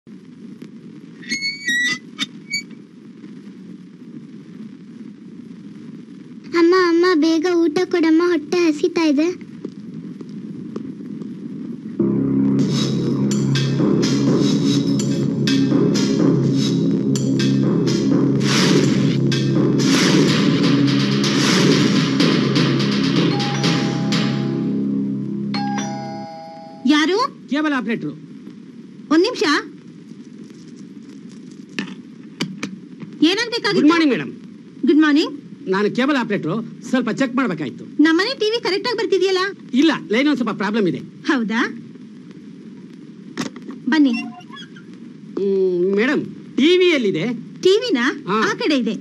ಅಮ್ಮ ಅಮ್ಮ ಬೇಗ ಊಟ ಕೊಡಮ್ಮ ಹೊಟ್ಟೆ ಹಸಿತಾ ಇದೆ ಯಾರು ಕೇಬಲ್ ಆಪರೇಟ್ರು ಒಂದ್ ನಿಮಿಷ ಗುಡ್ ಏನಾಗ್ಬೇಕಾಗಿತ್ತು ಮಾರ್ನಿಂಗ್ ಮೇಡಮ್ ಗುಡ್ ಮಾರ್ನಿಂಗ್ ನಾನು ಕೇಬಲ್ ಆಪರೇಟ್ರು ಸ್ವಲ್ಪ ಚೆಕ್ ಮಾಡಬೇಕಾಯ್ತು ನಮ್ಮನೆ ಟಿವಿ ಕರೆಕ್ಟ್ ಆಗಿ ಬರ್ತಿದ್ಯಲ್ಲ ಇಲ್ಲ ಲೈನ್ ಒಂದು ಸ್ವಲ್ಪ ಪ್ರಾಬ್ಲಮ್ ಇದೆ ಹೌದಾ ಬನ್ನಿ ಮೇಡಮ್ ಟಿವಿಯಲ್ಲಿದೆ ಟಿವಿನ ಹಾ. ಆ ಕಡೆ ಇದೆ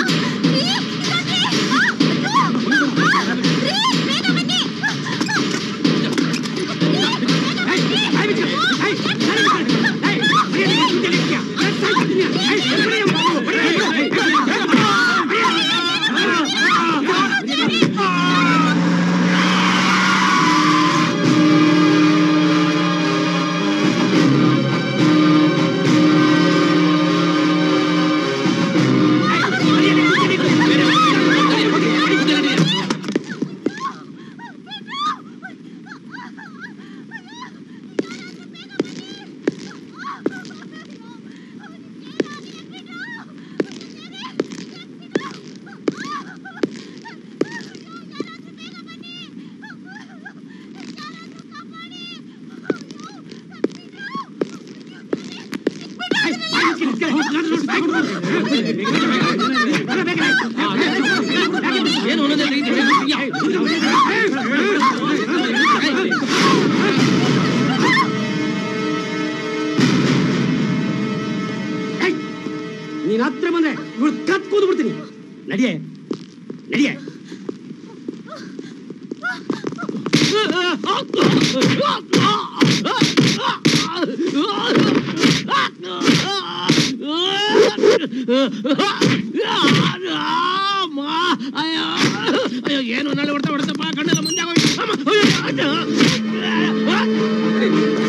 ನೀನ್ ಹತ್ರ ಬಂದ್ರೆ ಇವ್ಳು ಕತ್ ಕೂದು ಬಿಡ್ತೀನಿ ನಡಿಯೇ ನಡಿಯೇ ಅಯ್ಯೋ ಅಯ್ಯೋ ಏನು ನಾಳೆ ಹೊಡ್ತಾ ಹೊಡ್ತಪ್ಪ ಕಣ್ಣೆಲ್ಲ ಮುಂದೆ ಆಗೋಯ್ತು. ಅಮ್ಮ, ಅಯ್ಯೋ, ಅಯ್ಯೋ.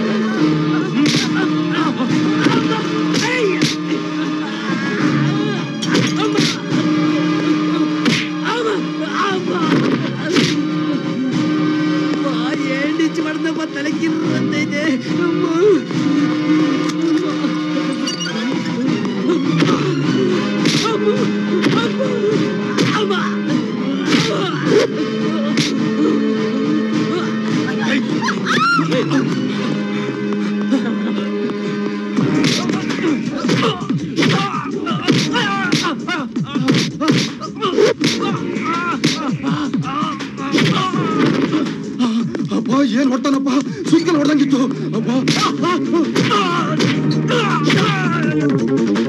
ఏండిచ్చి పడదమ్మా తలకి రందైతే ಅಪ್ಪ ಏನ್ ಹೊಡ್ತಾನಪ್ಪ ಸುತ್ತಲ್ ಹೊಡ್ದಂಗಿತ್ತು ಅಪ್ಪ